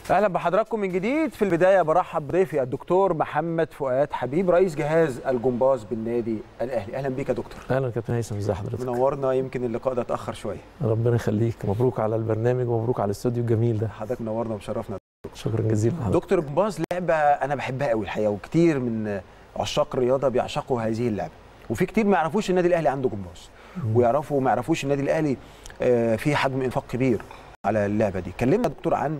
اهلا بحضراتكم من جديد في البدايه برحب بضيفي الدكتور محمد فؤاد حبيب رئيس جهاز الجمباز بالنادي الاهلي اهلا بيك يا دكتور اهلا كابتن هيثم ازي حضرتك منورنا يمكن اللقاء ده اتاخر شويه ربنا يخليك مبروك على البرنامج ومبروك على الاستوديو الجميل ده حضرتك منورنا ومشرفنا شكرا جزيلا حضرتك دكتور الجمباز لعبه انا بحبها قوي الحقيقه وكتير من عشاق الرياضه بيعشقوا هذه اللعبه وفي كتير ما يعرفوش النادي الاهلي عنده جمباز ويعرفوا ما يعرفوش النادي الاهلي آه، فيه حجم انفاق كبير على اللعبه دي كلمنا دكتور عن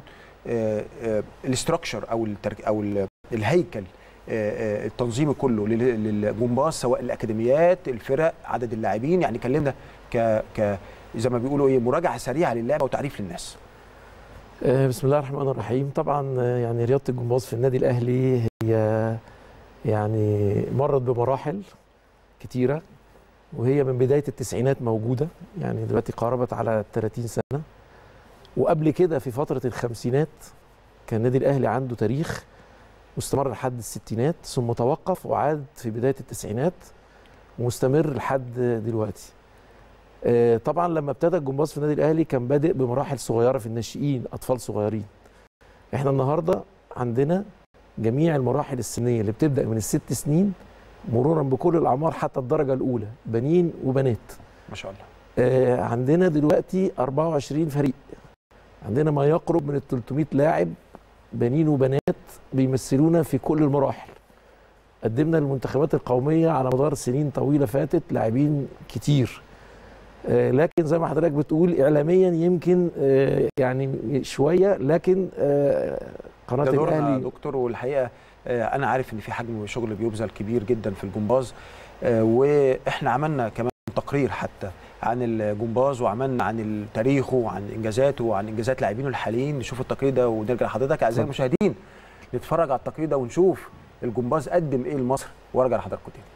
الاستراكشر او الترك او ال- الهيكل آه، آه، التنظيمي كله لل- للجمباز سواء الاكاديميات الفرق عدد اللاعبين يعني كلمنا ك ك زي ما بيقولوا ايه مراجعه سريعه للعبه وتعريف للناس آه، بسم الله الرحمن الرحيم طبعا آه، يعني رياضه الجمباز في النادي الاهلي هي يعني مرت بمراحل كتيره وهي من بدايه التسعينات موجوده يعني دلوقتي قاربت على 30 سنه وقبل كده في فتره الخمسينات كان النادي الاهلي عنده تاريخ مستمر لحد الستينات ثم توقف وعاد في بدايه التسعينات ومستمر لحد دلوقتي آه، طبعا لما ابتدى الجمباز في النادي الاهلي كان بادئ بمراحل صغيره في الناشئين اطفال صغيرين احنا النهارده عندنا جميع المراحل السنيه اللي بتبدا من الست سنين مرورا بكل الاعمار حتى الدرجه الاولى بنين وبنات ما شاء الله آه، عندنا دلوقتي 24 فريق عندنا ما يقرب من ال 300 لاعب بنين وبنات بيمثلونا في كل المراحل قدمنا للمنتخبات القوميه على مدار سنين طويله فاتت لاعبين كتير آه، لكن زي ما حضرتك بتقول اعلاميا يمكن آه، يعني شويه لكن آه، قناه ده دورنا يا الاهلي دكتور والحقيقه آه، انا عارف ان في حجم شغل بيبذل كبير جدا في الجمباز آه، واحنا عملنا كمان تقرير حتى عن الجمباز وعملنا عن تاريخه وعن انجازاته وعن انجازات لاعبينه الحاليين نشوف التقرير ده ونرجع لحضرتك اعزائي اتفضل. المشاهدين نتفرج على التقرير ده ونشوف الجمباز قدم ايه لمصر وارجع لحضراتكم تاني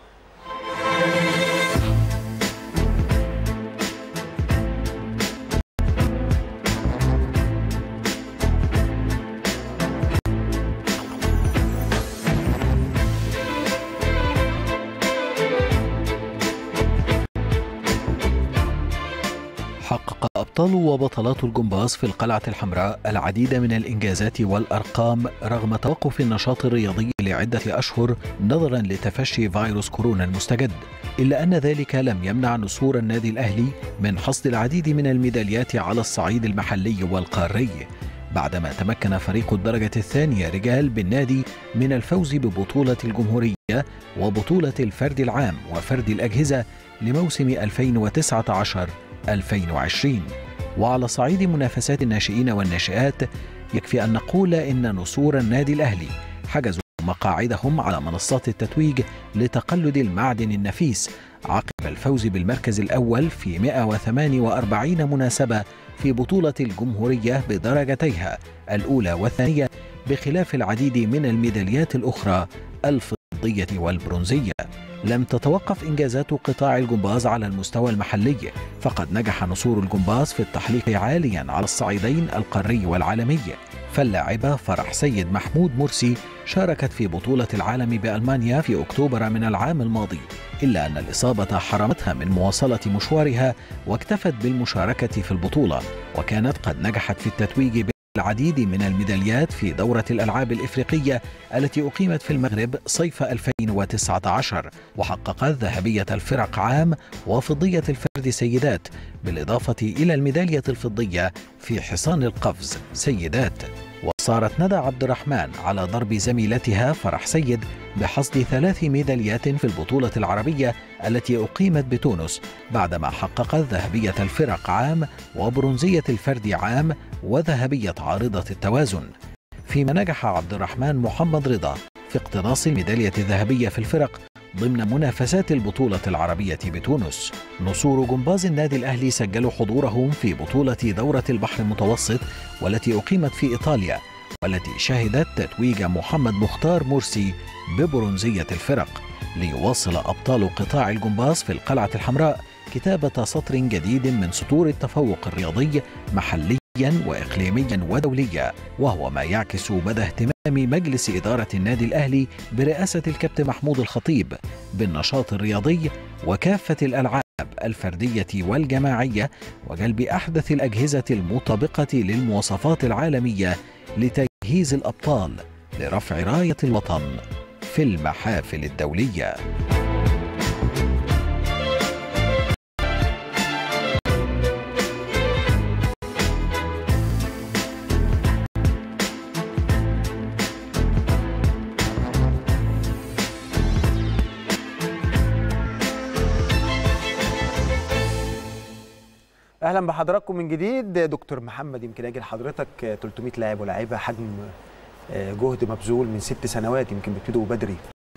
حقق أبطال وبطلات الجمباز في القلعة الحمراء العديد من الإنجازات والأرقام رغم توقف النشاط الرياضي لعدة أشهر نظرا لتفشي فيروس كورونا المستجد إلا أن ذلك لم يمنع نسور النادي الأهلي من حصد العديد من الميداليات على الصعيد المحلي والقاري بعدما تمكن فريق الدرجة الثانية رجال بالنادي من الفوز ببطولة الجمهورية وبطولة الفرد العام وفرد الأجهزة لموسم 2019 2020 وعلى صعيد منافسات الناشئين والناشئات يكفي أن نقول إن نسور النادي الأهلي حجزوا مقاعدهم على منصات التتويج لتقلد المعدن النفيس عقب الفوز بالمركز الأول في 148 مناسبة في بطولة الجمهورية بدرجتيها الأولى والثانية بخلاف العديد من الميداليات الأخرى الفضية والبرونزية لم تتوقف إنجازات قطاع الجمباز على المستوى المحلي فقد نجح نسور الجمباز في التحليق عاليا على الصعيدين القاري والعالمي فاللاعبة فرح سيد محمود مرسي شاركت في بطولة العالم بألمانيا في أكتوبر من العام الماضي إلا أن الإصابة حرمتها من مواصلة مشوارها واكتفت بالمشاركة في البطولة وكانت قد نجحت في التتويج العديد من الميداليات في دورة الألعاب الإفريقية التي أقيمت في المغرب صيف 2019 وحققت ذهبية الفرق عام وفضية الفرد سيدات بالإضافة إلى الميدالية الفضية في حصان القفز سيدات وصارت ندى عبد الرحمن على ضرب زميلتها فرح سيد بحصد ثلاث ميداليات في البطولة العربية التي أقيمت بتونس بعدما حققت ذهبية الفرق عام وبرونزية الفرد عام وذهبية عارضة التوازن فيما نجح عبد الرحمن محمد رضا في اقتناص الميدالية الذهبية في الفرق ضمن منافسات البطولة العربية بتونس نصور جمباز النادي الأهلي سجلوا حضورهم في بطولة دورة البحر المتوسط والتي أقيمت في إيطاليا والتي شهدت تتويج محمد مختار مرسي ببرونزية الفرق ليواصل أبطال قطاع الجمباز في القلعة الحمراء كتابة سطر جديد من سطور التفوق الرياضي محليا وإقليميا ودوليا وهو ما يعكس مدى اهتمام مجلس إدارة النادي الأهلي برئاسة الكابتن محمود الخطيب بالنشاط الرياضي وكافة الألعاب الفردية والجماعية وجلب أحدث الأجهزة المطابقة للمواصفات العالمية لتجهيز الأبطال لرفع راية الوطن في المحافل الدولية اهلا بحضراتكم من جديد دكتور محمد يمكن اجي لحضرتك 300 لاعب ولاعيبه حجم آه، جهد مبذول من ست سنوات يمكن بيبتدوا بدري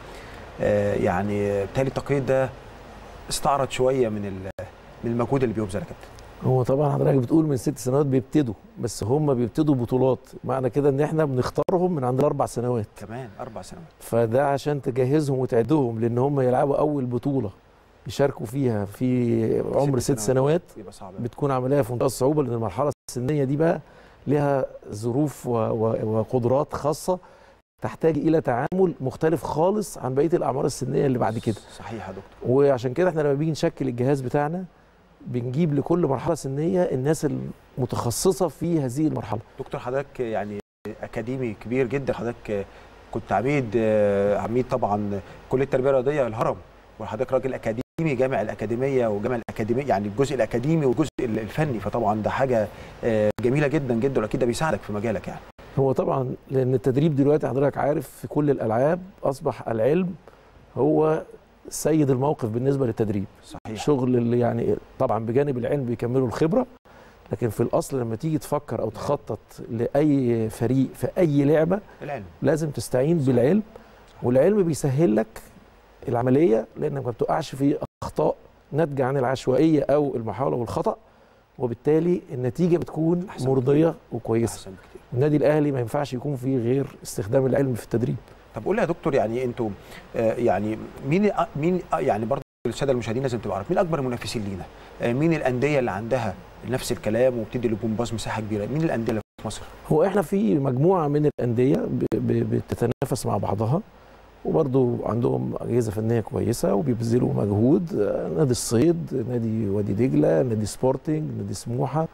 آه، يعني بالتالي التقرير ده استعرض شويه من ال- من المجهود اللي بيبذل يا كابتن هو طبعا حضرتك بتقول من ست سنوات بيبتدوا بس هم بيبتدوا بطولات معنى كده ان احنا بنختارهم من عند اربع سنوات كمان اربع سنوات فده عشان تجهزهم وتعدهم لان هم يلعبوا اول بطوله يشاركوا فيها في عمر ست سنوات يبقى صعب بتكون عمليه في منتهى الصعوبه لان المرحله السنيه دي بقى لها ظروف و- و- وقدرات خاصه تحتاج الى تعامل مختلف خالص عن بقيه الاعمار السنيه اللي بعد كده صحيح يا دكتور وعشان كده احنا لما بيجي نشكل الجهاز بتاعنا بنجيب لكل مرحله سنيه الناس المتخصصه في هذه المرحله دكتور حضرتك يعني اكاديمي كبير جدا حضرتك كنت عميد آه، عميد طبعا كليه التربيه الرياضيه الهرم وحضرتك راجل اكاديمي جامع الاكاديميه وجامع الاكاديميه يعني الجزء الاكاديمي والجزء الفني فطبعا ده حاجه آه، جميله جدا جدا واكيد ده بيساعدك في مجالك يعني هو طبعا لان التدريب دلوقتي حضرتك عارف في كل الالعاب اصبح العلم هو سيد الموقف بالنسبه للتدريب صحيح شغل اللي يعني طبعا بجانب العلم بيكملوا الخبره لكن في الاصل لما تيجي تفكر او تخطط لاي فريق في اي لعبه العلم لازم تستعين بالعلم والعلم بيسهل لك العمليه لانك ما بتقعش في اخطاء ناتجه عن العشوائيه او المحاوله والخطا وبالتالي النتيجه بتكون أحسن مرضيه وكويسه احسن بكتير النادي الاهلي ما ينفعش يكون فيه غير استخدام العلم في التدريب طب قول لي يا دكتور يعني انتوا آه، يعني مين مين آه، يعني برضه الساده المشاهدين لازم تبقى عارف مين اكبر المنافسين لينا آه، مين الانديه اللي عندها نفس الكلام وبتدي للجمباز مساحه كبيره مين الانديه اللي في مصر هو احنا في مجموعه من الانديه ب- ب- بتتنافس مع بعضها وبرضه عندهم اجهزه فنيه كويسه وبيبذلوا مجهود آه، نادي الصيد نادي وادي دجله نادي سبورتنج نادي سموحه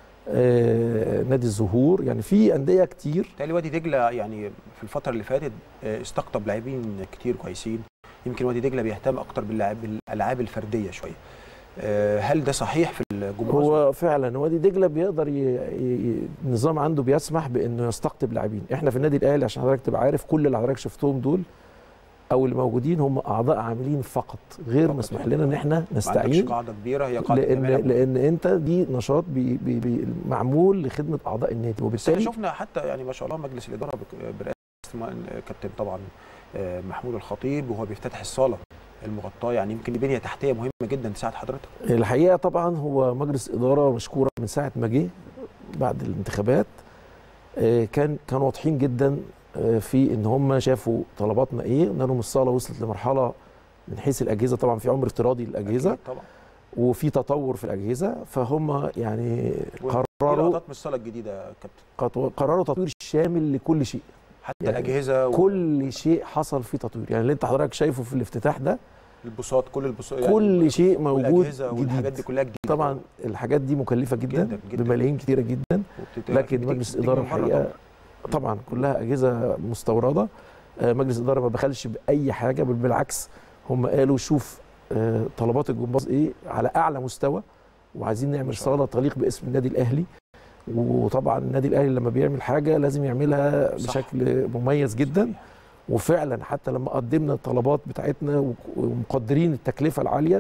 آه، نادي الزهور يعني في انديه كتير تالي وادي دجله يعني في الفتره اللي فاتت آه، استقطب لاعبين كتير كويسين يمكن وادي دجله بيهتم اكتر باللاعب بالالعاب الفرديه شويه آه، هل ده صحيح في الجمباز هو فعلا وادي دجله بيقدر ي... ي... النظام عنده بيسمح بانه يستقطب لاعبين احنا في النادي الاهلي عشان حضرتك تبقى عارف كل اللي حضرتك شفتهم دول او اللي موجودين هم اعضاء عاملين فقط غير فقط. مسموح لنا ان احنا ما عندكش نستعين قاعده كبيره هي قاعده لان جماهير. لان انت دي نشاط بي بي بي معمول لخدمه اعضاء النادي بس احنا وبالتالي شفنا حتى يعني ما شاء الله مجلس الاداره بك- برئاسه الم- كابتن طبعا آه، محمود الخطيب وهو بيفتتح الصاله المغطاه يعني يمكن دي بنيه تحتيه مهمه جدا تساعد حضرتك الحقيقه طبعا هو مجلس اداره مشكوره من ساعه ما جه بعد الانتخابات آه، كان كانوا واضحين جدا آه، في ان هم شافوا طلباتنا ايه قلنا لهم الصاله وصلت لمرحله من حيث الاجهزه طبعا في عمر افتراضي للاجهزه أكيد طبعا وفي تطور في الاجهزه فهم يعني دي قرروا لقطات من الصاله الجديده يا كابتن قرروا تطوير شامل لكل شيء حتى يعني الاجهزه كل شيء حصل فيه تطوير يعني اللي انت حضرتك شايفه في الافتتاح ده والبساط كل البساط كل شيء موجود والأجهزة والحاجات دي جديد كلها جديده طبعا الحاجات دي مكلفه جدا, جداً، جداً. بملايين كتيره جدا وبتت- لكن بتيجي- مجلس بتيجي الاداره من بره الحقيقه طبعا كلها اجهزه مستورده آه، مجلس الاداره ما بخلش باي حاجه بل بالعكس هم قالوا شوف آه، طلبات الجمباز ايه على اعلى مستوى وعايزين ما نعمل شاء الله. صاله تليق باسم النادي الاهلي وطبعا النادي الاهلي لما بيعمل حاجه لازم يعملها صح. بشكل مميز جدا صحيح. وفعلا حتى لما قدمنا الطلبات بتاعتنا وك- ومقدرين التكلفه العاليه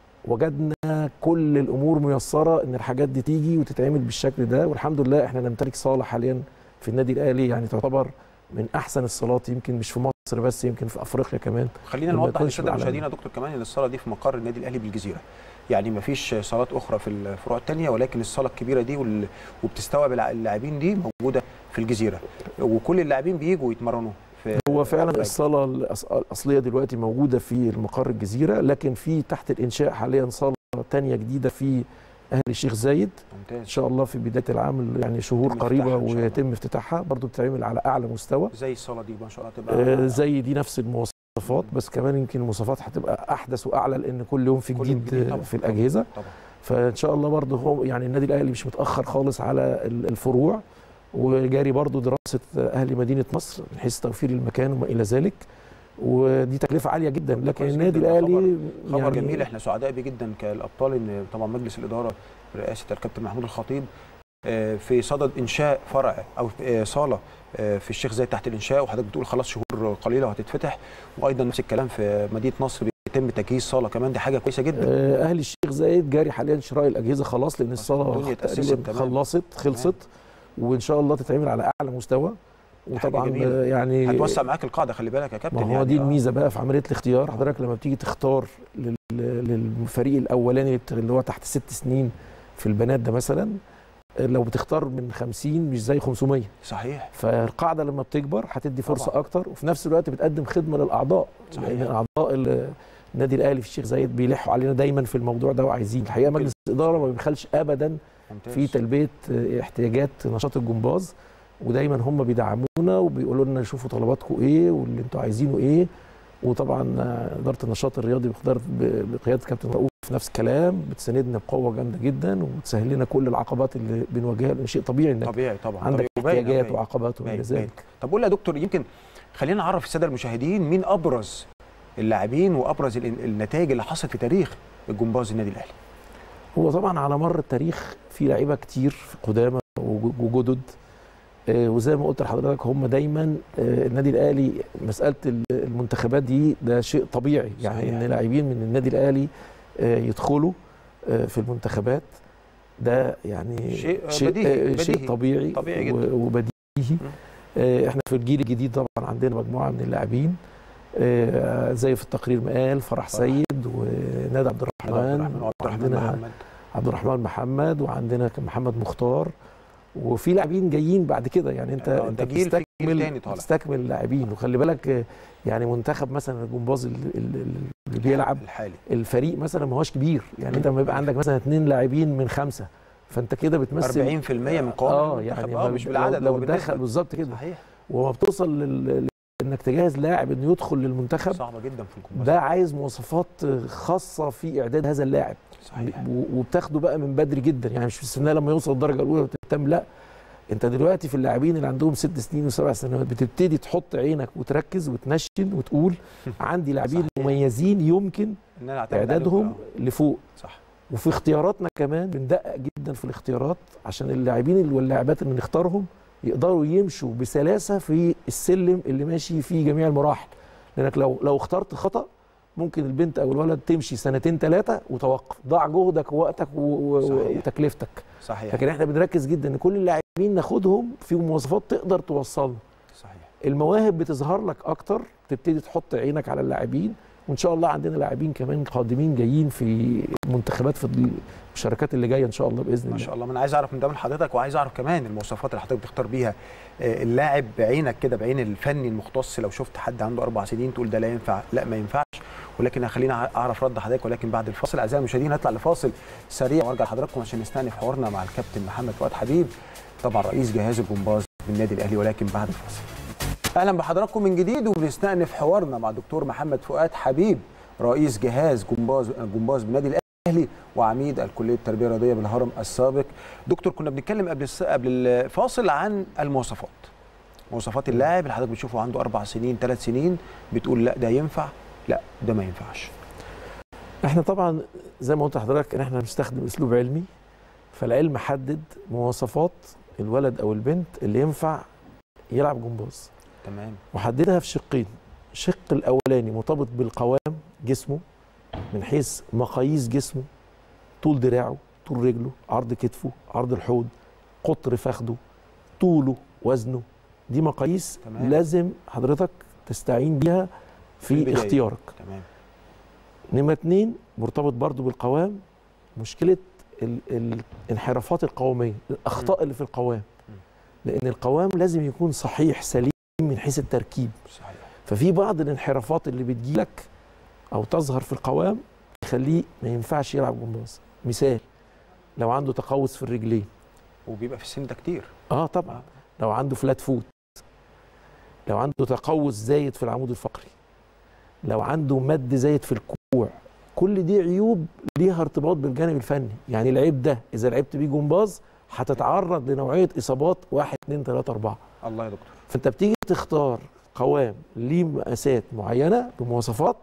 وجدنا كل الامور ميسره ان الحاجات دي تيجي وتتعمل بالشكل ده والحمد لله احنا نمتلك صاله حاليا في النادي الاهلي يعني تعتبر من احسن الصالات يمكن مش في مصر بس يمكن في افريقيا كمان خلينا لما نوضح يكونش للساده بعلم. المشاهدين يا دكتور كمان ان الصاله دي في مقر النادي الاهلي بالجزيره يعني ما فيش صالات اخرى في الفروع الثانيه ولكن الصاله الكبيره دي وال... وبتستوعب الع- اللاعبين دي موجوده في الجزيره وكل اللاعبين بيجوا يتمرنوا في هو فعلا في- الصاله الأص- الاصليه دلوقتي موجوده في المقر الجزيره لكن في تحت الانشاء حاليا صاله تانية جديده في اهل الشيخ زايد ان ممتاز شاء الله في بدايه العام يعني شهور يتم قريبه افتتاحها إن شاء الله. ويتم افتتاحها برضو بتتعمل على اعلى مستوى زي الصاله دي ما شاء الله آه، تبقى زي دي نفس المواصفات بس كمان يمكن المواصفات هتبقى احدث واعلى لان كل يوم في كل يوم جديد جديد آه، طبعاً، في طبعاً. الاجهزه طبعا فان شاء الله برضه هو يعني النادي الاهلي مش متاخر خالص على ال- الفروع وجاري برضو دراسه اهل مدينه مصر من حيث توفير المكان وما الى ذلك ودي تكلفه عاليه جدا طب لكن كويس النادي جداً. الاهلي خبر يعني جميل احنا سعداء بيه جدا كالابطال ان طبعا مجلس الاداره برئاسه الكابتن محمود الخطيب آه، في صدد انشاء فرع او آه، صاله آه، في الشيخ زايد تحت الانشاء وحضرتك بتقول خلاص شهور قليله وهتتفتح وايضا نفس الكلام في مدينه نصر بيتم تجهيز صاله كمان دي حاجه كويسه جدا آه، اهل الشيخ زايد جاري حاليا شراء الاجهزه خلاص لان الصاله الدنيا اتأسست تقريبا تمام. خلصت خلصت وان شاء الله تتعمل على اعلى مستوى دي حاجة وطبعا جميلة. آه، يعني هتوسع معاك القاعده خلي بالك يا كابتن ما هو يعني دي آه. الميزه بقى في عمليه الاختيار حضرتك لما بتيجي تختار لل- للفريق الاولاني اللي هو تحت ست سنين في البنات ده مثلا لو بتختار من 50 مش زي 500 صحيح فالقاعده لما بتكبر هتدي فرصه طبعاً. اكتر وفي نفس الوقت بتقدم خدمه للاعضاء صحيح. لان اعضاء ال- النادي الاهلي في الشيخ زايد بيلحوا علينا دايما في الموضوع ده وعايزين الحقيقه مجلس الاداره ما بيبخلش ابدا ممتاز في تلبيه احتياجات نشاط الجمباز ودايما هم بيدعمونا وبيقولوا لنا شوفوا طلباتكم ايه واللي انتوا عايزينه ايه وطبعا اداره النشاط الرياضي بقدر بقياده كابتن رؤوف نفس الكلام بتساندنا بقوه جامده جدا وبتسهل لنا كل العقبات اللي بنواجهها لان شيء طبيعي انك طبيعي طبعا عندك طبيعي. وباين- احتياجات باين. وعقبات وما الى باين- باين. ذلك طب قول لي يا دكتور يمكن خلينا نعرف الساده المشاهدين مين ابرز اللاعبين وابرز ال- النتائج اللي حصلت في تاريخ الجمباز النادي الاهلي هو طبعا على مر التاريخ في لعيبه كتير قدامى وج- وجدد آه، وزي ما قلت لحضرتك هم دايما آه، النادي الاهلي مساله ال- المنتخبات دي ده شيء طبيعي يعني صحيح. ان لاعبين من النادي الاهلي آه، يدخلوا آه، في المنتخبات ده يعني شيء بديهي- شيء, آه، شيء بديهي. طبيعي طبيعي و- جدا. وبديهي آه، احنا في الجيل الجديد طبعا عندنا مجموعه من اللاعبين آه، زي في التقرير ما قال فرح فرح. سيد ونادى عبد عبد الرحمن الرحمن وعبد الرحمن وعندنا محمد عبد الرحمن محمد وعندنا كان محمد مختار وفي لاعبين جايين بعد كده يعني انت آه، انت ده جيل في جيل بتستكمل تاني طالع. بتستكمل لاعبين وخلي بالك آه، يعني منتخب مثلا الجمباز اللي, اللي بيلعب الحالي الفريق مثلا ما هوش كبير يعني انت لما يبقى عندك مثلا اثنين لاعبين من خمسه فانت كده بتمثل 40% من قوام اه المنتخب. يعني اه ما- مش لو- بالعدد لو هو بالنسبة. دخل بالظبط كده صحيح وما بتوصل لل... انك تجهز لاعب انه يدخل للمنتخب صعبه جدا في الجمباز ده عايز مواصفات خاصه في اعداد هذا اللاعب صحيح و- وبتاخده بقى من بدري جدا يعني مش بتستناه لما يوصل الدرجه الاولى وتهتم لا انت دلوقتي في اللاعبين اللي عندهم ست سنين وسبع سنوات بتبتدي تحط عينك وتركز وتنشن وتقول عندي لاعبين صحيح. مميزين يمكن ان انا اعتمد اعدادهم عليهم. لفوق آه، صح وفي اختياراتنا كمان بندقق جدا في الاختيارات عشان اللاعبين اللي- واللاعبات اللي نختارهم يقدروا يمشوا بسلاسه في السلم اللي ماشي فيه جميع المراحل لانك لو لو اخترت خطا ممكن البنت او الولد تمشي سنتين ثلاثه وتوقف ضاع جهدك ووقتك و- و- صحيح. وتكلفتك صحيح لكن احنا بنركز جدا ان كل اللاعبين ناخدهم في مواصفات تقدر توصلهم صحيح المواهب بتظهر لك اكتر تبتدي تحط عينك على اللاعبين وان شاء الله عندنا لاعبين كمان قادمين جايين في منتخبات في المشاركات اللي جايه ان شاء الله باذن ما الله شاء الله ما انا عايز اعرف من ده من حضرتك وعايز اعرف كمان المواصفات اللي حضرتك بتختار بيها آه، اللاعب بعينك كده بعين الفني المختص لو شفت حد عنده اربع سنين تقول ده لا ينفع لا ما ينفعش ولكن خلينا اعرف رد حضرتك ولكن بعد الفاصل اعزائي المشاهدين هنطلع لفاصل سريع وارجع لحضراتكم عشان نستأنف حوارنا مع الكابتن محمد فؤاد حبيب طبعا رئيس جهاز الجمباز بالنادي الاهلي ولكن بعد الفاصل اهلا بحضراتكم من جديد وبنستأنف حوارنا مع دكتور محمد فؤاد حبيب رئيس جهاز جمباز جمباز بالنادي الاهلي وعميد الكليه التربيه الرياضيه بالهرم السابق دكتور كنا بنتكلم قبل الس- قبل الفاصل عن المواصفات مواصفات اللاعب اللي حضرتك بتشوفه عنده اربع سنين ثلاث سنين بتقول لا ده ينفع لا ده ما ينفعش احنا طبعا زي ما قلت لحضرتك ان احنا بنستخدم اسلوب علمي فالعلم حدد مواصفات الولد او البنت اللي ينفع يلعب جمباز تمام وحددها في شقين الشق الاولاني مرتبط بالقوام جسمه من حيث مقاييس جسمه طول دراعه طول رجله عرض كتفه عرض الحوض قطر فخده طوله وزنه دي مقاييس تمام. لازم حضرتك تستعين بيها في في البداية. اختيارك تمام نمرة اتنين مرتبط برضو بالقوام مشكلة ال- الانحرافات القوامية الأخطاء اللي في القوام مم. لأن القوام لازم يكون صحيح سليم من حيث التركيب صحيح ففي بعض الانحرافات اللي بتجيلك أو تظهر في القوام تخليه ما ينفعش يلعب جمباز مثال لو عنده تقوس في الرجلين وبيبقى في السن ده كتير اه طبعا لو عنده فلات فوت لو عنده تقوس زايد في العمود الفقري لو عنده مد زايد في الكوع كل دي عيوب ليها ارتباط بالجانب الفني يعني العيب ده اذا لعبت بيه جمباز هتتعرض لنوعيه اصابات 1 2 3 4 الله يا دكتور فانت بتيجي تختار قوام ليه مقاسات معينه بمواصفات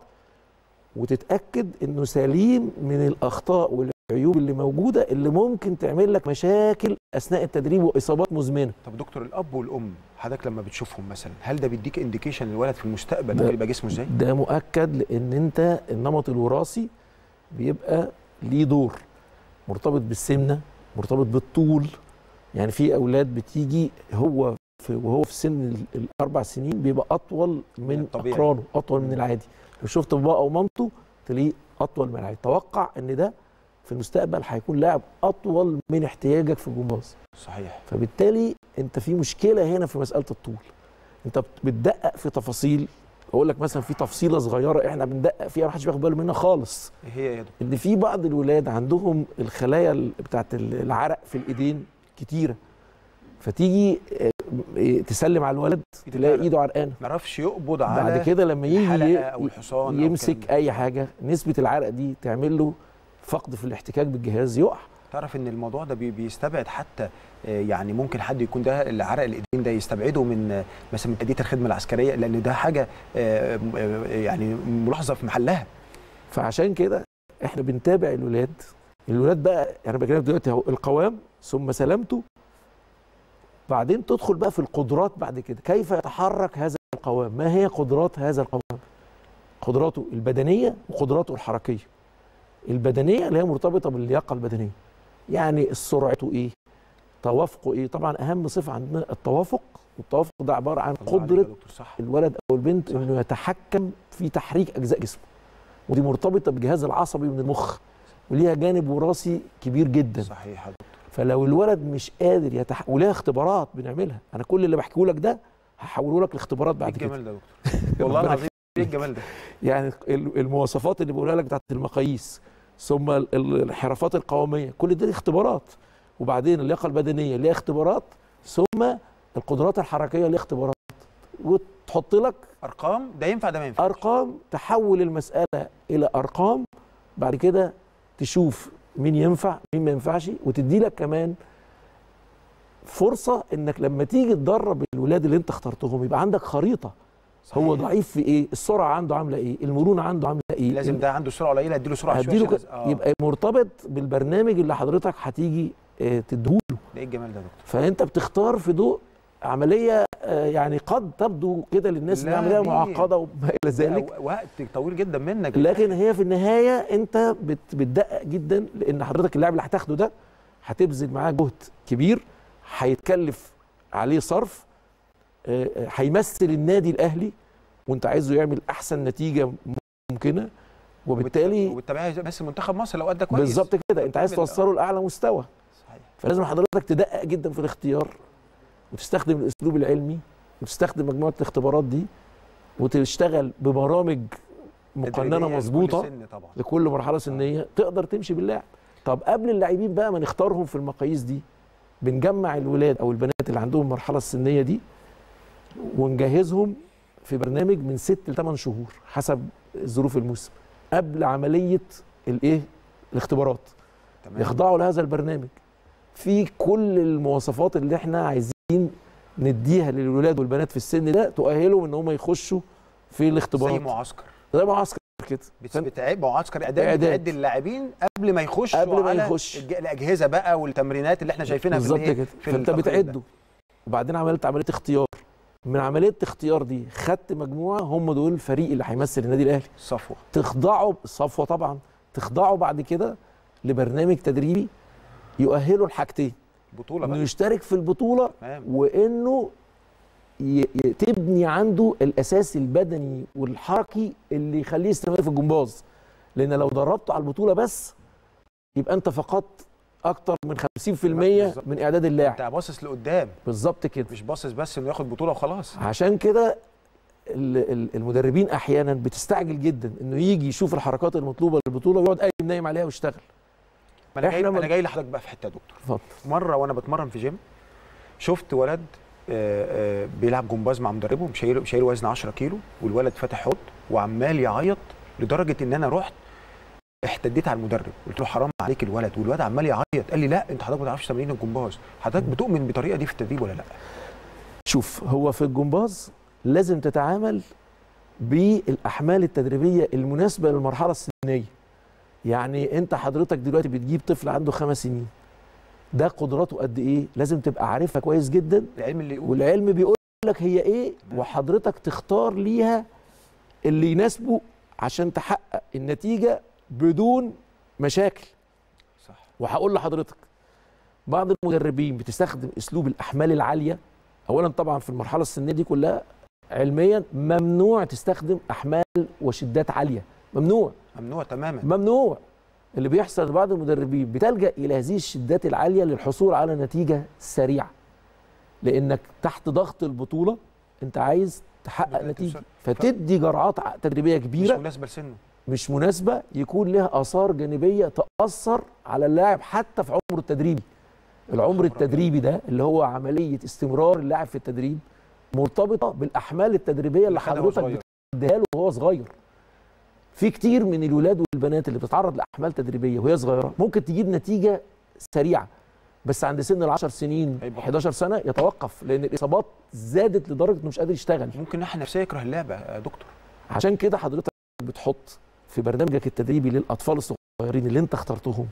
وتتاكد انه سليم من الاخطاء والعيوب اللي موجوده اللي ممكن تعمل لك مشاكل اثناء التدريب واصابات مزمنه طب دكتور الاب والام حضرتك لما بتشوفهم مثلا هل ده بيديك انديكيشن للولد في المستقبل ده- ممكن يبقى جسمه ازاي ده مؤكد لان انت النمط الوراثي بيبقى ليه دور مرتبط بالسمنه مرتبط بالطول يعني في اولاد بتيجي هو في وهو في سن ال- الاربع سنين بيبقى اطول من الطبيعي. اقرانه اطول من العادي لو شفت بابا او مامته تلاقيه اطول من العادي توقع ان ده في المستقبل هيكون لاعب اطول من احتياجك في الجمباز صحيح فبالتالي انت في مشكله هنا في مساله الطول انت بت- بتدقق في تفاصيل اقول لك مثلا في تفصيله صغيره احنا بندقق فيها ما حدش بياخد باله منها خالص ايه هي يا دكتور ان في بعض الولاد عندهم الخلايا ال- بتاعت ال- العرق في الايدين كتيره فتيجي اه، اه، تسلم على الولد إيده تلاقي تعرق. ايده عرقانه ما يعرفش يقبض على بعد كده لما يجي الحلقه ي- او الحصان أو الكلام يمسك ده. اي حاجه نسبه العرق دي تعمل له فقد في الاحتكاك بالجهاز يقع تعرف ان الموضوع ده بي- بيستبعد حتى آه، يعني ممكن حد يكون ده اللي عرق الايدين ده يستبعده من آه، مثلا من اديه الخدمه العسكريه لان ده حاجه آه، م- آه، يعني ملاحظه في محلها فعشان كده احنا بنتابع الولاد الولاد بقى انا بكلمك دلوقتي اهو القوام ثم سلامته بعدين تدخل بقى في القدرات بعد كده كيف يتحرك هذا القوام ما هي قدرات هذا القوام قدراته البدنيه وقدراته الحركيه البدنيه اللي هي مرتبطه باللياقه البدنيه يعني سرعته ايه توافقه ايه طبعا اهم صفه عندنا التوافق والتوافق ده عباره عن الله عليك يا قدره دكتور صح الولد او البنت صح. انه يتحكم في تحريك اجزاء جسمه ودي مرتبطه بالجهاز العصبي من المخ وليها جانب وراثي كبير جدا صحيح يا دكتور فلو الولد مش قادر يتح... وليها اختبارات بنعملها انا كل اللي بحكيه لك ده هحوله لك لاختبارات ايه بعد كده الجمال ده يا دكتور والله ربنا العظيم ايه الجمال ده يعني ال- المواصفات اللي بقولها لك بتاعت المقاييس ثم ال- ال- الانحرافات القواميه كل دي اختبارات وبعدين اللياقه البدنيه ليها اختبارات ثم القدرات الحركيه ليها اختبارات وتحط لك ارقام ده ينفع ده ما ينفعش ارقام تحول المساله الى ارقام بعد كده تشوف مين ينفع مين ما ينفعش وتدي لك كمان فرصه انك لما تيجي تدرب الولاد اللي انت اخترتهم يبقى عندك خريطه هو صحيح. ضعيف في ايه السرعه عنده عامله ايه المرونه عنده عامله ايه لازم ده عنده سرعه قليله اديله سرعه شويه هديله عشان- ك... آه. يبقى مرتبط بالبرنامج اللي حضرتك هتيجي آه، تديهوله ده ايه الجمال ده يا دكتور فانت بتختار في ضوء عمليه آه، يعني قد تبدو كده للناس انها لا، عمليه دي- معقده وما الى ذلك ده وقت طويل جدا منك لكن هي في النهايه انت بت- بتدقق جدا لان حضرتك اللاعب اللي هتاخده ده هتبذل معاه جهد كبير هيتكلف عليه صرف آه، آه، هيمثل النادي الاهلي وانت عايزه يعمل احسن نتيجه ممكنه وبالتالي وبالتالي بس منتخب مصر لو ادى كويس بالظبط كده انت عايز وتعمل- توصله لاعلى مستوى صحيح فلازم حضرتك تدقق جدا في الاختيار وتستخدم الاسلوب العلمي وتستخدم مجموعه الاختبارات دي وتشتغل ببرامج مقننه تدريبية مظبوطه لكل سن طبعا لكل مرحله سنيه تقدر تمشي باللاعب طب قبل اللاعبين بقى ما نختارهم في المقاييس دي بنجمع الولاد او البنات اللي عندهم المرحله السنيه دي ونجهزهم في برنامج من ست لثمان شهور حسب ظروف الموسم قبل عمليه الايه الاختبارات تمام يخضعوا لهذا البرنامج في كل المواصفات اللي احنا عايزين نديها للولاد والبنات في السن ده تؤهلهم ان هم يخشوا في زي الاختبارات معسكر زي معسكر كده بت- فانت بتعد معسكر اعداد إعداد. بتعد اللاعبين قبل ما يخشوا قبل ما على يخش. الج- الاجهزه بقى والتمرينات اللي احنا شايفينها في بالظبط الإيه؟ كده في فانت التقرير ده. بتعده وبعدين عملت عمليه اختيار من عمليه اختيار دي خدت مجموعه هم دول الفريق اللي هيمثل النادي الاهلي صفوه تخضعوا صفوه طبعا تخضعوا بعد كده لبرنامج تدريبي يؤهله لحاجتين بطوله انه بقى يشترك في البطوله تمام وانه ي- ي- تبني عنده الاساس البدني والحركي اللي يخليه يستمر في الجمباز لان لو دربته على البطوله بس يبقى انت فقدت اكتر من 50% بالظبط. من اعداد اللاعب انت باصص لقدام بالظبط كده مش باصص بس انه ياخد بطوله وخلاص عشان كده ال- ال- المدربين احيانا بتستعجل جدا انه يجي يشوف الحركات المطلوبه للبطوله ويقعد قايم نايم عليها ويشتغل ما انا جاي إحنا ما- انا جاي لحضرتك بقى في حته يا دكتور اتفضل مره وانا بتمرن في جيم شفت ولد آه، آه، بيلعب جمباز مع مدربه شايل شايل وزن 10 كيلو والولد فاتح حوض وعمال يعيط لدرجه ان انا رحت احتديت على المدرب قلت له حرام عليك الولد والولد عمال يعيط قال لي لا انت حضرتك ما تعرفش تمرين الجمباز حضرتك بتؤمن بالطريقه دي في التدريب ولا لا شوف هو في الجمباز لازم تتعامل بالاحمال التدريبيه المناسبه للمرحله السنيه يعني انت حضرتك دلوقتي بتجيب طفل عنده خمس سنين ده قدراته قد ايه لازم تبقى عارفها كويس جدا العلم اللي يقول والعلم بيقول لك هي ايه وحضرتك تختار ليها اللي يناسبه عشان تحقق النتيجه بدون مشاكل صح وهقول لحضرتك بعض المدربين بتستخدم اسلوب الاحمال العاليه اولا طبعا في المرحله السنيه دي كلها علميا ممنوع تستخدم احمال وشدات عاليه ممنوع ممنوع تماما ممنوع اللي بيحصل لبعض المدربين بتلجا الى هذه الشدات العاليه للحصول على نتيجه سريعه لانك تحت ضغط البطوله انت عايز تحقق بدأت نتيجه توصل. فتدي جرعات تدريبيه مش كبيره مناسبه لسنه مش مناسبه يكون لها اثار جانبيه تاثر على اللاعب حتى في عمره التدريبي العمر خبر التدريبي ده اللي هو عمليه استمرار اللاعب في التدريب مرتبطه بالاحمال التدريبيه اللي خدها وهو حضرتك صغير. بتديها له وهو صغير في كتير من الولاد والبنات اللي بتتعرض لاحمال تدريبيه وهي صغيره ممكن تجيب نتيجه سريعه بس عند سن ال 10 سنين هيبقى 11 سنه يتوقف لان الاصابات زادت لدرجه انه مش قادر يشتغل ممكن ناحيه نفسيه يكره اللعبه يا دكتور عشان كده حضرتك بتحط في برنامجك التدريبي للاطفال الصغيرين اللي انت اخترتهم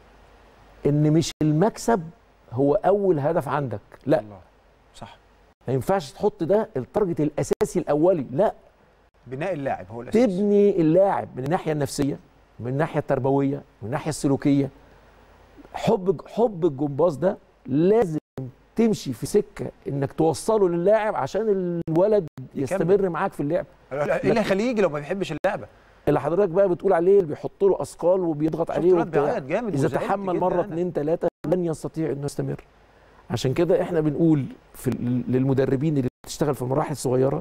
ان مش المكسب هو اول هدف عندك لا الله صح ما ينفعش تحط ده التارجت الاساسي الاولي لا بناء اللاعب هو الاساس تبني اللاعب من الناحيه النفسيه من الناحيه التربويه من الناحيه السلوكيه حب حب الجمباز ده لازم تمشي في سكه انك توصله للاعب عشان الولد يستمر معاك في اللعب ايه اللي هيخليه يجي لو ما بيحبش اللعبه اللي حضرتك بقى بتقول عليه اللي بيحط له اثقال وبيضغط عليه شفت الواد وبتاع بيعيط جامد اذا وزعلت تحمل جدا مره أنا. اتنين تلاته لن يستطيع انه يستمر عشان كده احنا بنقول في ال- للمدربين اللي بتشتغل في المراحل الصغيره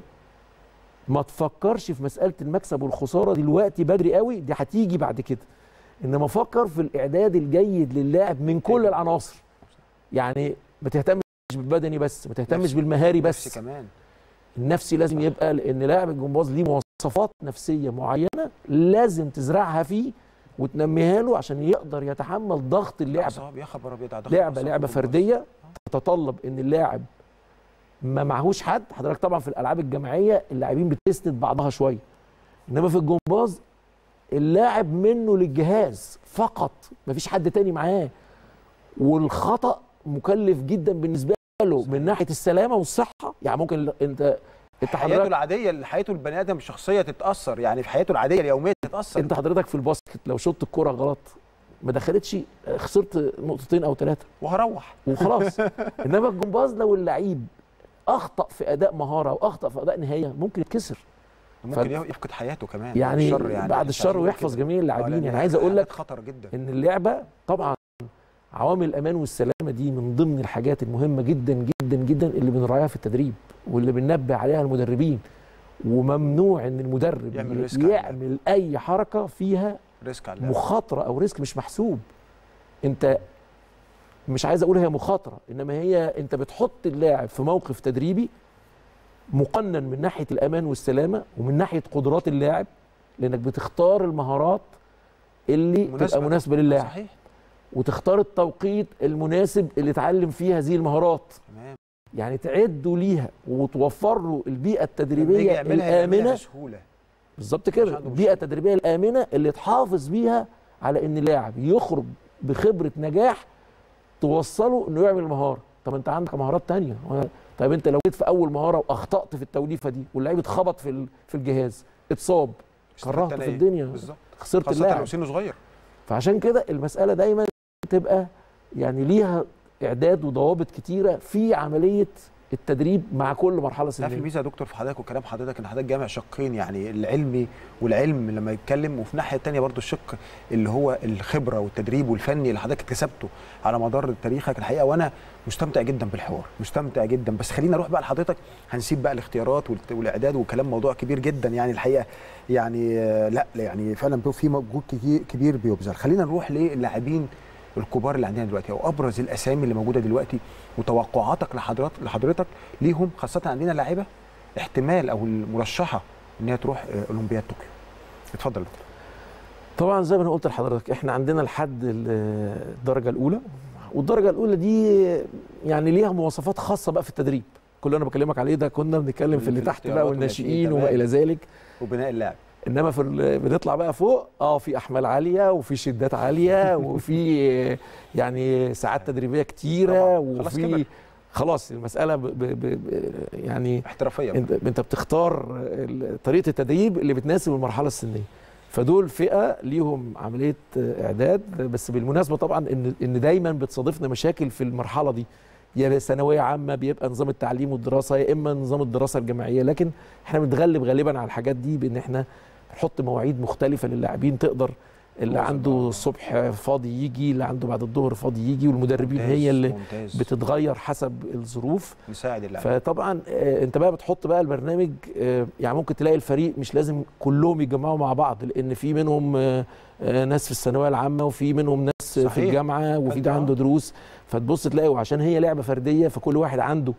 ما تفكرش في مساله المكسب والخساره دلوقتي بدري قوي دي هتيجي بعد كده انما فكر في الاعداد الجيد للاعب من كل العناصر يعني ما تهتمش بالبدني بس ما تهتمش نفسي. بالمهاري نفسي بس كمان النفسي لازم يبقى لان لاعب الجمباز ليه مواصفات نفسيه معينه لازم تزرعها فيه وتنميها له عشان يقدر يتحمل ضغط اللعبه أعصاب، يا خبر ابيض على ضغط لعبه الأعصاب لعبه والجمباز. فرديه تتطلب ان اللاعب ما معهوش حد حضرتك طبعا في الالعاب الجماعيه اللاعبين بتسند بعضها شويه انما في الجمباز اللاعب منه للجهاز فقط مفيش حد تاني معاه والخطا مكلف جدا بالنسبه له من ناحيه السلامه والصحه يعني ممكن ل- انت انت حياته حضرتك العاديه حياته البني ادم الشخصيه تتاثر يعني في حياته العاديه اليوميه تتاثر انت حضرتك في الباسكت لو شطت الكوره غلط ما دخلتش خسرت نقطتين او ثلاثه وهروح وخلاص انما الجمباز لو اللعيب اخطا في اداء مهاره او اخطا في اداء نهايه ممكن يتكسر ممكن يفقد حياته كمان يعني, الشر بعد مش الشر عايزين ويحفظ كده. جميع آه، اللاعبين لأن يعني عايز اقول لك خطر جدا ان اللعبه طبعا عوامل الامان والسلامه دي من ضمن الحاجات المهمه جدا جدا جدا اللي بنراعيها في التدريب واللي بننبه عليها المدربين وممنوع ان المدرب يعمل ي- ريسك على يعمل اي حركه فيها ريسك على اللعبة. مخاطره او ريسك مش محسوب انت مش عايز اقول هي مخاطره انما هي انت بتحط اللاعب في موقف تدريبي مقنن من ناحيه الامان والسلامه ومن ناحيه قدرات اللاعب لانك بتختار المهارات اللي مناسبة. تبقى مناسبه للاعب صحيح وتختار التوقيت المناسب اللي يتعلم فيه هذه المهارات تمام يعني تعده ليها وتوفر له البيئه لما يجي التدريبيه يعملها يعملها الامنه بسهوله بالظبط مش كده عنده البيئه مشكلة. التدريبيه الامنه اللي تحافظ بيها على ان اللاعب يخرج بخبره نجاح توصله انه يعمل مهاره طب انت عندك مهارات تانية طيب انت لو جيت في اول مهاره واخطات في التوليفه دي واللعيب اتخبط في ال- في الجهاز اتصاب كرهته استفدت في أنا إيه؟ الدنيا بالظبط خسرت خاصه لو اللاعب سنه صغير فعشان كده المساله دايما تبقى يعني ليها اعداد وضوابط كتيره في عمليه التدريب مع كل مرحله تعرف سنيه الميزه يا دكتور في حضرتك وكلام حضرتك ان حضرتك جامع شقين يعني العلمي والعلم لما يتكلم وفي الناحيه الثانيه برضو الشق اللي هو الخبره والتدريب والفني اللي حضرتك اكتسبته على مدار تاريخك الحقيقه وانا مستمتع جدا بالحوار مستمتع جدا بس خلينا نروح بقى لحضرتك هنسيب بقى الاختيارات والت- والاعداد وكلام موضوع كبير جدا يعني الحقيقه يعني آه، لا لا، يعني فعلا بيبقى في مجهود كتير- كبير بيبذل خلينا نروح للاعبين الكبار اللي عندنا دلوقتي او ابرز الاسامي اللي موجوده دلوقتي وتوقعاتك لحضرتك لحضرتك ليهم خاصه عندنا لاعيبه احتمال او المرشحه ان هي تروح آه، اولمبياد طوكيو اتفضل يا دكتور. طبعا زي ما انا قلت لحضرتك احنا عندنا لحد ال- الدرجه الاولى والدرجه الاولى دي يعني ليها مواصفات خاصه بقى في التدريب كل اللي انا بكلمك عليه ده كنا بنتكلم في اللي في تحت بقى الاختيارات والناشئين والناشئين، وما الى ذلك وبناء اللاعب انما في ال- بنطلع بقى فوق اه في احمال عاليه وفي شدات عاليه وفي آه، يعني ساعات تدريبيه كتيره طبعاً. خلاص وفي كبر. خلاص المساله ب ب ب ب يعني احترافيه انت انت بتختار ال- طريقه التدريب اللي بتناسب المرحله السنيه فدول فئه ليهم عمليه اعداد بس بالمناسبه طبعا ان ان دايما بتصادفنا مشاكل في المرحله دي يا ثانويه عامه بيبقى نظام التعليم والدراسه يا اما نظام الدراسه الجامعيه لكن احنا بنتغلب غالبا على الحاجات دي بان احنا نحط مواعيد مختلفه للاعبين تقدر اللي موظف عنده بقى. الصبح فاضي يجي اللي عنده بعد الظهر فاضي يجي والمدربين ممتاز، هي اللي ممتاز. بتتغير حسب الظروف نساعد اللاعب فطبعا آه، انت بقى بتحط بقى البرنامج آه، يعني ممكن تلاقي الفريق مش لازم كلهم يتجمعوا مع بعض لان في منهم آه، آه، ناس في الثانويه العامه وفي منهم ناس صحيح. في الجامعه وفي فأنت ده آه. عنده دروس فتبص تلاقي وعشان هي لعبه فرديه فكل واحد عنده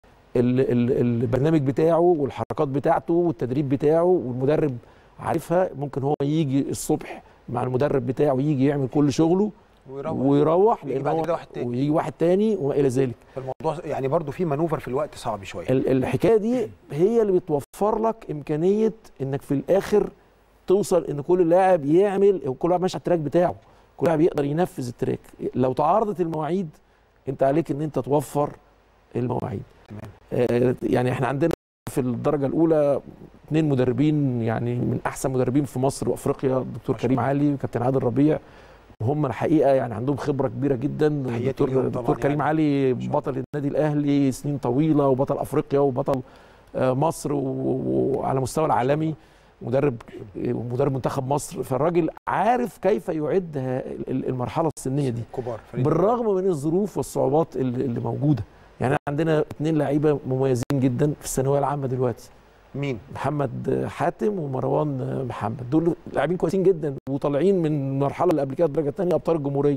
ال ال البرنامج بتاعه والحركات بتاعته والتدريب بتاعه والمدرب عارفها ممكن هو يجي الصبح مع المدرب بتاعه يجي يعمل كل شغله ويروح ويروح ويجي لان بعد هو كده واحد تاني. ويجي واحد تاني وما الى ذلك فالموضوع يعني برضو في مانوفر في الوقت صعب شويه ال- الحكايه دي هي اللي بتوفر لك امكانيه انك في الاخر توصل ان كل لاعب يعمل كل لاعب ماشي على التراك بتاعه كل لاعب يقدر ينفذ التراك لو تعارضت المواعيد انت عليك ان انت توفر المواعيد تمام. آه يعني احنا عندنا في الدرجه الاولى اثنين مدربين يعني من احسن مدربين في مصر وافريقيا الدكتور ما شاء كريم الله. علي وكابتن عادل ربيع وهم الحقيقه يعني عندهم خبره كبيره جدا تحياتي الدكتور ليهم طبعاً الدكتور كريم يعني. علي ما شاء بطل النادي الاهلي سنين طويله وبطل افريقيا وبطل آه، مصر و- و- وعلى مستوى العالمي مدرب ومدرب منتخب مصر فالراجل عارف كيف يعد ه- ال- المرحله السنيه دي كبار فريق بالرغم من الظروف والصعوبات اللي اللي موجوده يعني عندنا اثنين لعيبه مميزين جدا في الثانويه العامه دلوقتي مين محمد حاتم ومروان محمد دول لاعبين كويسين جدا وطالعين من المرحله اللي قبل كده الدرجه الثانيه ابطال الجمهوريه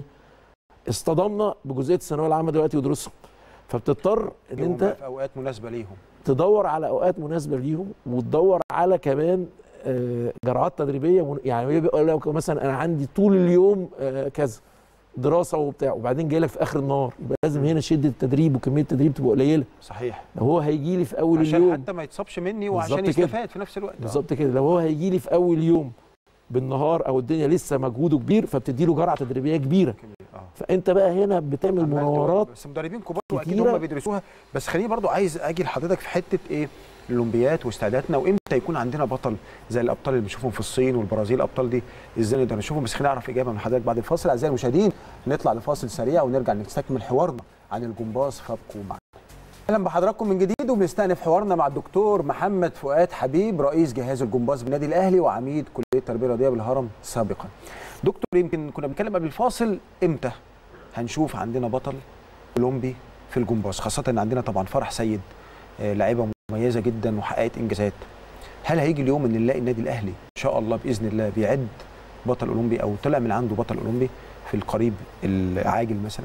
اصطدمنا بجزئيه الثانويه العامه دلوقتي ودروسهم فبتضطر ان يوم انت بقى في اوقات مناسبه ليهم تدور على اوقات مناسبه ليهم وتدور على كمان آه، جرعات تدريبيه من- يعني يبقى لو مثلا انا عندي طول اليوم آه، كذا دراسه وبتاع وبعدين جاي لك في اخر النهار يبقى لازم هنا شده التدريب وكميه التدريب تبقى قليله صحيح لو هو هيجي لي في اول عشان اليوم حتى ما يتصابش مني وعشان بالظبط كده. يستفاد في نفس الوقت آه. بالظبط كده لو هو هيجي لي في اول يوم بالنهار او الدنيا لسه مجهوده كبير فبتدي له جرعه تدريبيه كبيره اه فانت بقى هنا بتعمل عمال مناورات بس مدربين كبار واكيد كتيرة. هم بيدرسوها بس خليني برضو عايز اجي لحضرتك في حته ايه الاولمبيات واستعداداتنا وامتى يكون عندنا بطل زي الابطال اللي بنشوفهم في الصين والبرازيل الابطال دي ازاي نقدر نشوفهم بس خلينا نعرف اجابه من حضرتك بعد الفاصل اعزائي المشاهدين نطلع لفاصل سريع ونرجع نستكمل حوارنا عن الجمباز فابقوا معنا اهلا بحضراتكم من جديد وبنستأنف حوارنا مع الدكتور محمد فؤاد حبيب رئيس جهاز الجمباز بالنادي الاهلي وعميد كليه التربيه الرياضيه بالهرم سابقا دكتور يمكن كنا بنتكلم قبل الفاصل امتى هنشوف عندنا بطل اولمبي في الجمباز خاصه ان عندنا طبعا فرح سيد آه، لاعيبه مميزه جدا وحققت انجازات هل هيجي اليوم ان نلاقي النادي الاهلي ان شاء الله باذن الله بيعد بطل اولمبي او طلع من عنده بطل اولمبي في القريب العاجل مثلا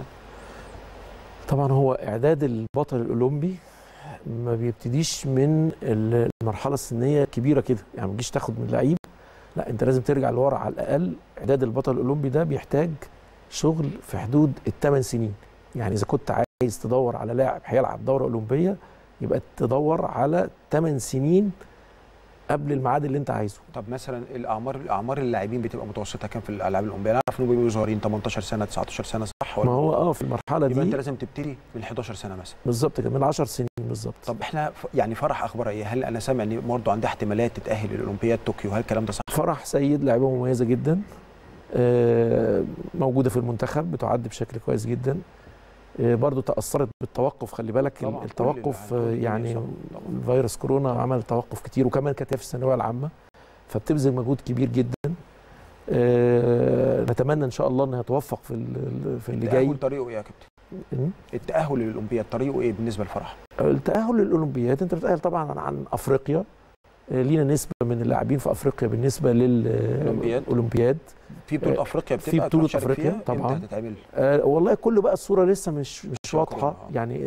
طبعا هو اعداد البطل الاولمبي ما بيبتديش من المرحله السنيه الكبيره كده يعني ما تجيش تاخد من لعيب لا انت لازم ترجع لورا على الاقل اعداد البطل الاولمبي ده بيحتاج شغل في حدود الثمان سنين يعني اذا كنت عايز تدور على لاعب هيلعب دوره اولمبيه يبقى تدور على 8 سنين قبل الميعاد اللي انت عايزه طب مثلا الاعمار الاعمار اللاعبين بتبقى متوسطه كام في الالعاب الاولمبيه نعرف انهم بيبقوا صغيرين 18 سنه 19 سنه صح ولا ما هو اه في المرحله يبقى انت دي لازم تبتدي من 11 سنه مثلا بالظبط كده من 10 سنين بالظبط طب احنا ف- يعني فرح اخبارها ايه هل انا سامع ان برضه عندها احتمالات تتاهل للاولمبياد طوكيو هل الكلام ده صح فرح سيد لاعبه مميزه جدا آه، موجوده في المنتخب بتعد بشكل كويس جدا آه، برضو تاثرت بالتوقف خلي بالك طبعاً، كل التوقف اللي- آه، كل اللي يعني يصاب طبعاً. الفيروس كورونا عمل توقف كتير وكمان كانت هي في الثانويه العامه فبتبذل مجهود كبير جدا آه، نتمنى ان شاء الله انها توفق في ال- في اللي جاي التاهل طريقه ايه يا كابتن م? التاهل للاولمبياد طريقه ايه بالنسبه لفرح التاهل للاولمبياد انت بتتاهل طبعا عن افريقيا آه، لينا نسبه من اللاعبين في افريقيا بالنسبه أولمبياد. للاولمبياد في بطوله آه، افريقيا في بتبقى بطولة تروح تشارك أفريقيا فيها؟ طبعاً. امتى هتتعمل آه والله كل بقى الصوره لسه مش مش عشان واضحه كورونا، آه. يعني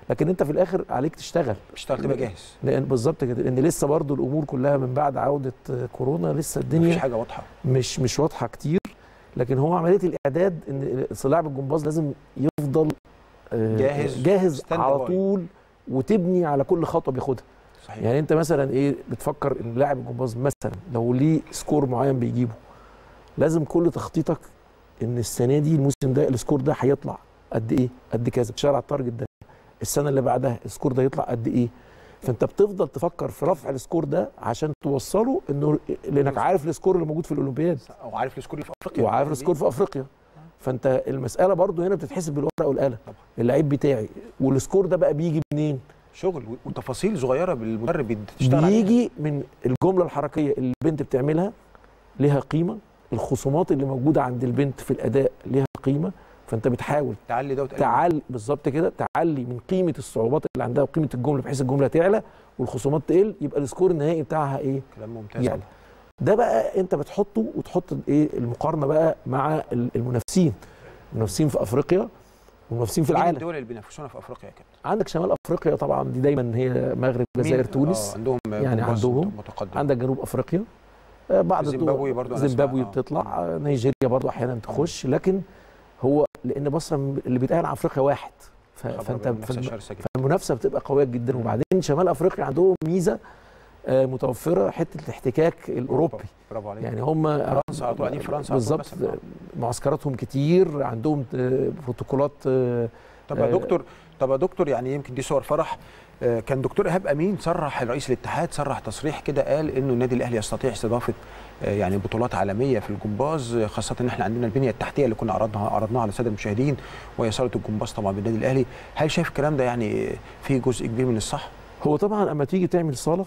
لكن انت في الاخر عليك تشتغل اشتغل تبقى جاهز لان بالظبط كده لان لسه برضو الامور كلها من بعد عوده كورونا لسه مفيش الدنيا حاجه واضحه مش مش واضحه كتير لكن هو عمليه الاعداد ان لاعب الجمباز لازم يفضل آه، جاهز، جاهز stand على by. طول وتبني على كل خطوه بياخدها صحيح يعني انت مثلا ايه بتفكر ان لاعب الجمباز مثلا لو ليه سكور معين بيجيبه لازم كل تخطيطك ان السنه دي الموسم ده السكور ده هيطلع قد ايه قد كذا بتشتغل على التارجت ده السنه اللي بعدها السكور ده يطلع قد ايه فانت بتفضل تفكر في رفع السكور ده عشان توصله انه لانك عارف السكور اللي موجود في الاولمبياد او عارف السكور اللي في افريقيا وعارف السكور في افريقيا فانت المساله برضو هنا بتتحسب بالورقه والقلم طبعا. اللعيب بتاعي والسكور ده بقى بيجي منين شغل وتفاصيل صغيره بالمدرب بتشتغل عليها. بيجي من الجمله الحركيه اللي البنت بتعملها ليها قيمه الخصومات اللي موجوده عند البنت في الاداء ليها قيمه فانت بتحاول تعلي ده وتقلل تعلي بالظبط كده تعلي من قيمه الصعوبات اللي عندها وقيمه الجمله بحيث الجمله تعلى والخصومات تقل يبقى السكور النهائي بتاعها ايه كلام ممتاز يعني ده بقى انت بتحطه وتحط ايه المقارنه بقى مع ال- المنافسين المنافسين في افريقيا والمنافسين في مين العالم الدول اللي بينافسونا في افريقيا يا كابتن عندك شمال افريقيا طبعا دي دايما هي مغرب جزائر مين؟ تونس آه عندهم يعني جمباز عندهم. متقدم عندك جنوب افريقيا آه، بعض الدول- زيمبابوي برضو أنا زيمبابوي أسمع، آه. بتطلع آه، نيجيريا برضو احيانا تخش لكن هو لان مصر اللي بيتقال على افريقيا واحد ف- خبر فانت منافسة فالم- شرسة جدا. فالمنافسه بتبقى قويه جدا وبعدين شمال افريقيا عندهم ميزه آه، متوفره حته الاحتكاك الاوروبي برافو عليك يعني هم فرنسا على طول قاعدين في فرنسا على طول بالظبط مثلاً. معسكراتهم كتير عندهم آه، بروتوكولات آه، طب يا آه، دكتور طب يا دكتور يعني يمكن دي صور فرح آه، كان دكتور ايهاب امين صرح رئيس الاتحاد صرح تصريح كده قال انه النادي الاهلي يستطيع استضافه آه، يعني بطولات عالميه في الجمباز آه، خاصه ان احنا عندنا البنيه التحتيه اللي كنا عرضناها عرضناها على الساده المشاهدين وهي صاله الجمباز طبعا بالنادي الاهلي هل شايف الكلام ده يعني فيه جزء كبير من الصح هو طبعا اما تيجي تعمل صاله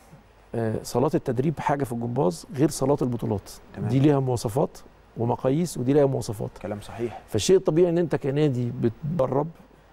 آه، صالات التدريب حاجه في الجمباز غير صالات البطولات تمام. دي ليها مواصفات ومقاييس ودي ليها مواصفات كلام صحيح فالشيء الطبيعي ان انت كنادي بتدرب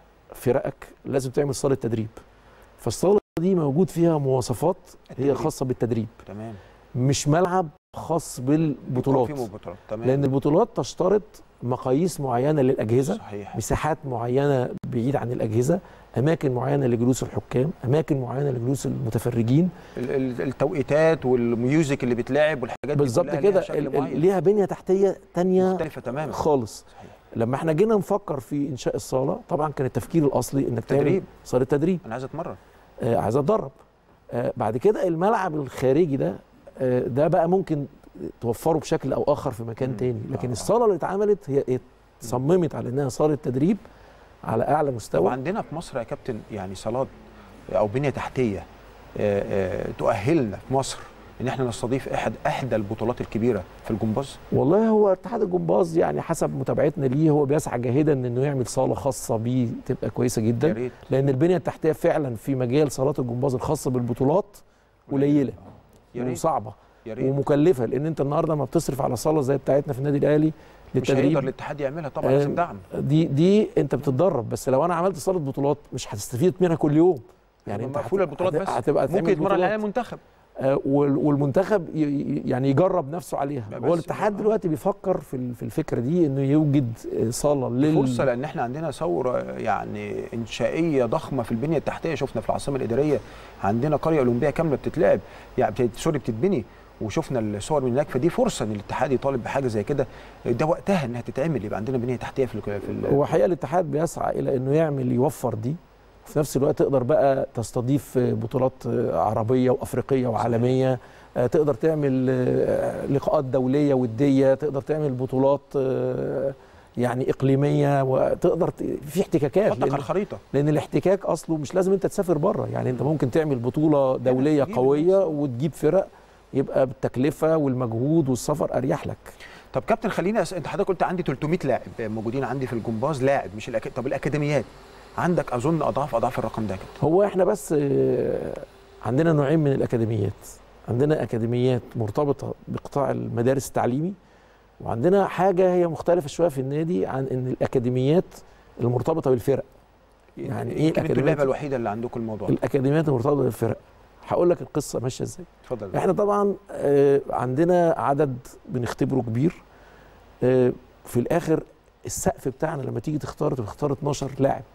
فرقك لازم تعمل صاله تدريب فالصاله دي موجود فيها مواصفات هي التدريب. خاصه بالتدريب تمام مش ملعب خاص بالبطولات في بطولات تمام لان البطولات تشترط مقاييس معينه للاجهزه صحيح مساحات معينه بعيد عن الاجهزه اماكن معينه لجلوس الحكام اماكن معينه لجلوس المتفرجين ال- ال- التوقيتات والميوزك اللي بيتلعب والحاجات دي بالظبط كلها كده ليها شكل ال- ال- معين. ليها بنيه تحتيه تانية مختلفه تماما خالص صحيح لما احنا جينا نفكر في انشاء الصاله طبعا كان التفكير الاصلي انك تعمل تدريب. صاله تدريب انا عايز اتمرن آه عايز اتدرب آه بعد كده الملعب الخارجي ده آه ده بقى ممكن توفره بشكل او اخر في مكان مم. تاني لكن آه. الصاله اللي اتعملت هي اتصممت على انها صاله تدريب على اعلى مستوى وعندنا في مصر يا كابتن يعني صالات او بنيه تحتيه آه، آه، تؤهلنا في مصر ان احنا نستضيف احد احدى البطولات الكبيره في الجمباز والله هو اتحاد الجمباز يعني حسب متابعتنا ليه هو بيسعى جاهدا انه يعمل صاله خاصه بيه تبقى كويسه يا جدا ريت لان البنيه التحتيه فعلا في مجال صالات الجمباز الخاصه بالبطولات قليله يا ريت وصعبه يا ريت ومكلفه لان انت النهارده ما بتصرف على صاله زي بتاعتنا في النادي الاهلي مش هيقدر للتدريب الاتحاد يعملها طبعا آه، لازم دعم دي دي انت بتتدرب بس لو انا عملت صاله بطولات مش هتستفيد منها كل يوم يعني انت مقفوله هت- البطولات هت- بس هتبقى تعمل ممكن يتمرن بطولات. عليها المنتخب آه، وال- والمنتخب ي- ي- يعني يجرب نفسه عليها لا هو بس الاتحاد آه. دلوقتي بيفكر في ال- في الفكره دي انه يوجد آه، صاله لل فرصه لان احنا عندنا ثوره يعني انشائيه ضخمه في البنيه التحتيه شفنا في العاصمه الاداريه عندنا قريه اولمبيه كامله بتتلعب يعني بت- سوري بتتبني وشفنا الصور من هناك فدي فرصه ان الاتحاد يطالب بحاجه زي كده ده وقتها انها تتعمل يبقى عندنا بنيه تحتيه في ال- في ال- هو حقيقه الاتحاد بيسعى الى انه يعمل يوفر دي وفي نفس الوقت تقدر بقى تستضيف آه، بطولات آه، عربيه وافريقيه وعالميه آه، تقدر تعمل آه، لقاءات دوليه وديه تقدر تعمل بطولات آه، يعني اقليميه وتقدر ت- في احتكاكات حطك على لان, الخريطه لأن الاحتكاك اصله مش لازم انت تسافر بره يعني انت ممكن تعمل بطوله دوليه تجيب قويه الناس. وتجيب فرق يبقى بالتكلفه والمجهود والسفر اريح لك طب كابتن خليني أس... انت حضرتك قلت عندي 300 لاعب موجودين عندي في الجمباز لاعب مش الأك... طب الاكاديميات عندك اظن اضعاف اضعاف الرقم ده يا كابتن هو احنا بس آه، عندنا نوعين من الاكاديميات عندنا اكاديميات مرتبطه بقطاع المدارس التعليمي وعندنا حاجه هي مختلفه شويه في النادي عن ان الاكاديميات المرتبطه بالفرق يعني إيه يمكن انتوا الأكاديميات؟ اللعبه الوحيده اللي عندكم الموضوع ده. الاكاديميات المرتبطه بالفرق هقول لك القصه ماشيه ازاي اتفضل احنا طبعا آه، عندنا عدد بنختبره كبير آه، في الاخر السقف بتاعنا لما تيجي تختار تختار 12 لاعب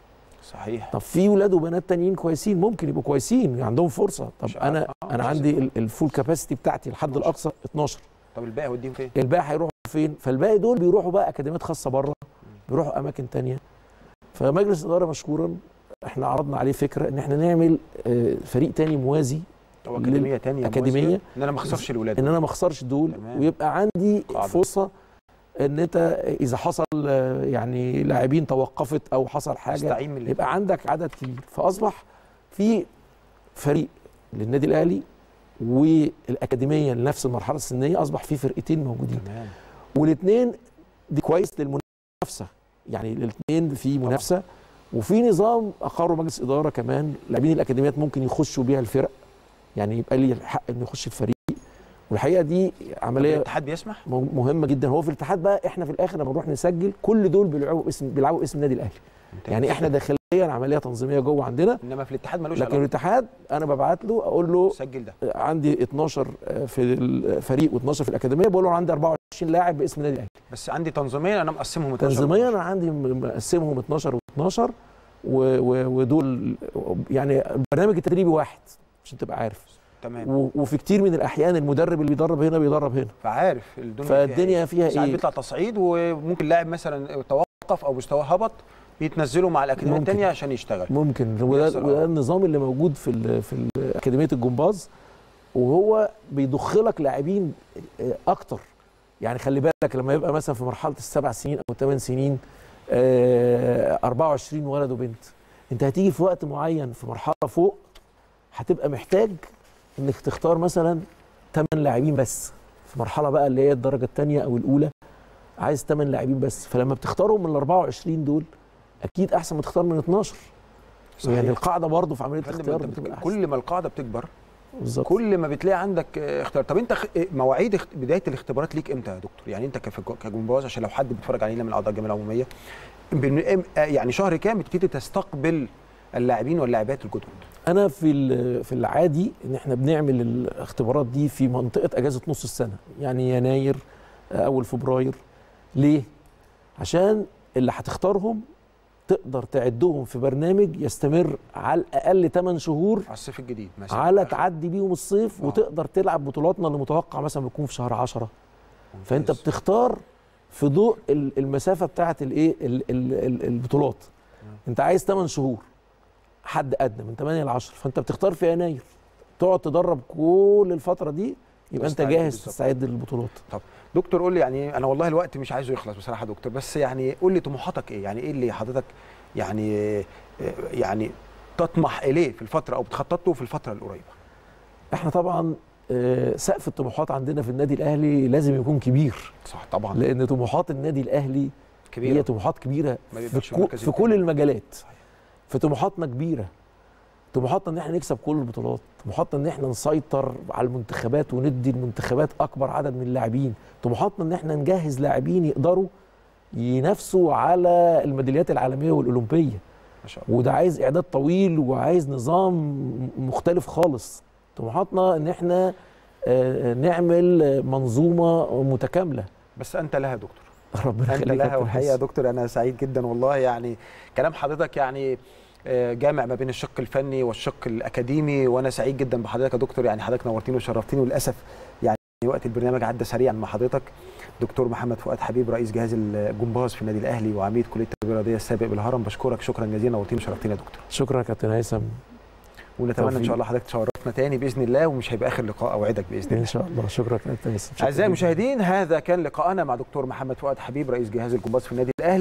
صحيح طب في ولاد وبنات تانيين كويسين ممكن يبقوا كويسين عندهم فرصه طب مش انا عارف. آه، انا مش عندي ال- الفول كاباسيتي بتاعتي الحد 12. الاقصى 12 طب الباقي هوديهم فين؟ الباقي هيروحوا فين فالباقي دول بيروحوا بقى اكاديميات خاصه بره بيروحوا اماكن تانية فمجلس الاداره مشكورا احنا عرضنا عليه فكره ان احنا نعمل آه، فريق تاني موازي او اكاديميه تانية أكاديمية. موازية، ان انا ما اخسرش الولاد ان انا ما اخسرش دول تمام. ويبقى عندي قاعدة. فرصه ان انت اذا حصل آه، يعني لاعبين توقفت او حصل حاجه استعين من يبقى عندك عدد كبير فاصبح في فريق للنادي الاهلي والاكاديميه لنفس المرحله السنيه اصبح في فرقتين موجودين تمام والاثنين دي كويس للمنافسه يعني الاثنين في منافسه وفي نظام اقره مجلس اداره كمان لاعبين الاكاديميات ممكن يخشوا بيها الفرق يعني يبقى لي الحق انه يخش الفريق والحقيقه دي طب عمليه الاتحاد بيسمح؟ مه- مهمه جدا هو في الاتحاد بقى احنا في الاخر لما بنروح نسجل كل دول بيلعبوا اسم بيلعبوا اسم النادي الاهلي ممتاز. يعني احنا داخليا عمليه تنظيميه جوه عندنا انما في الاتحاد ملوش لكن علاقه الاتحاد انا ببعت له اقول له سجل ده عندي 12 في الفريق و12 في الاكاديميه بقول له عندي 24 لاعب باسم النادي الاهلي بس عندي تنظيميا انا مقسمهم 12 تنظيميا انا عندي م- مقسمهم 12 و12 ودول يعني البرنامج التدريبي واحد عشان تبقى عارف تمام و- وفي كتير من الاحيان المدرب اللي بيدرب هنا بيدرب هنا فعارف الدنيا فالدنيا فيها ساعات ايه بيطلع تصعيد وممكن لاعب مثلا توقف او مستواه هبط بيتنزلوا مع الاكاديميه ممكن. الثانيه عشان يشتغل ممكن وده, بيحصل، وده آه. النظام اللي موجود في ال في ال- اكاديميه الجمباز وهو بيضخ لك لاعبين آه، اكتر يعني خلي بالك لما يبقى مثلا في مرحله السبع سنين او الثمان سنين آه، 24 ولد وبنت انت هتيجي في وقت معين في مرحله فوق هتبقى محتاج انك تختار مثلا 8 لاعبين بس في مرحله بقى اللي هي الدرجه الثانيه او الاولى عايز 8 لاعبين بس فلما بتختارهم من ال 24 دول اكيد احسن ما تختار من 12 صحيح. يعني القاعده برضه في عمليه فندم، الاختيار أنت بتبقى بت- احسن كل ما القاعده بتكبر بالظبط كل ما بتلاقي عندك آه، اختيار طب انت خ- آه، مواعيد اخت- بدايه الاختبارات ليك امتى يا دكتور يعني انت كف- كجمباز عشان لو حد بيتفرج علينا من اعضاء الجمعيه العموميه بن- ام- آه، يعني شهر كام بتبتدي تستقبل اللاعبين واللاعبات الجدد انا في ال- في العادي ان احنا بنعمل الاختبارات دي في منطقه اجازه نص السنه يعني يناير آه، اول فبراير ليه عشان اللي هتختارهم تقدر تعدهم في برنامج يستمر على الاقل 8 شهور على الصيف الجديد مثلا على تعدي بيهم الصيف آه. وتقدر تلعب بطولاتنا اللي متوقع مثلا بتكون في شهر 10 فانت ممتاز. بتختار في ضوء ال- المسافه بتاعه الايه ال- ال- ال- البطولات انت عايز 8 شهور حد ادنى من 8 ل 10 فانت بتختار في يناير تقعد تدرب كل الفتره دي يبقى انت تستعد جاهز بالظبط. تستعد للبطولات دكتور قول لي يعني انا والله الوقت مش عايزه يخلص بصراحه يا دكتور بس يعني قول لي طموحاتك ايه يعني ايه اللي حضرتك يعني آه، يعني تطمح اليه في الفتره او بتخطط له في الفتره القريبه احنا طبعا آه، سقف الطموحات عندنا في النادي الاهلي لازم يكون كبير صح طبعا لان طموحات النادي الاهلي كبيره هي طموحات كبيره ما في, بيبقاش في كو المركز في التاني. كل المجالات صحيح. في طموحاتنا كبيره طموحاتنا ان احنا نكسب كل البطولات طموحاتنا ان احنا نسيطر على المنتخبات وندي المنتخبات اكبر عدد من اللاعبين طموحاتنا ان احنا نجهز لاعبين يقدروا ينافسوا على الميداليات العالميه والاولمبيه ما شاء الله وده عايز اعداد طويل وعايز نظام مختلف خالص طموحاتنا ان احنا آه، نعمل منظومه متكامله بس انت لها يا دكتور ربنا انت يخليك يا لها كابتن والحقيقه يا حسن. دكتور انا سعيد جدا والله يعني كلام حضرتك يعني آه، جامع ما بين الشق الفني والشق الاكاديمي وانا سعيد جدا بحضرتك يا دكتور يعني حضرتك نورتيني وشرفتيني وللاسف يعني وقت البرنامج عدى سريعا مع حضرتك دكتور محمد فؤاد حبيب رئيس جهاز الجمباز في النادي الاهلي وعميد كليه التربيه الرياضيه السابق بالهرم بشكرك شكرا جزيلا نورتيني وشرفتيني يا دكتور شكرا يا كابتن هيثم ونتمنى ان توفيق. شاء الله حضرتك تشرفنا تاني باذن الله ومش هيبقى اخر لقاء اوعدك باذن الله ان شاء الله شكرا يا كابتن هيثم شكراً اعزائي جداً. المشاهدين هذا كان لقاءنا مع دكتور محمد فؤاد حبيب رئيس جهاز الجمباز في النادي الاهلي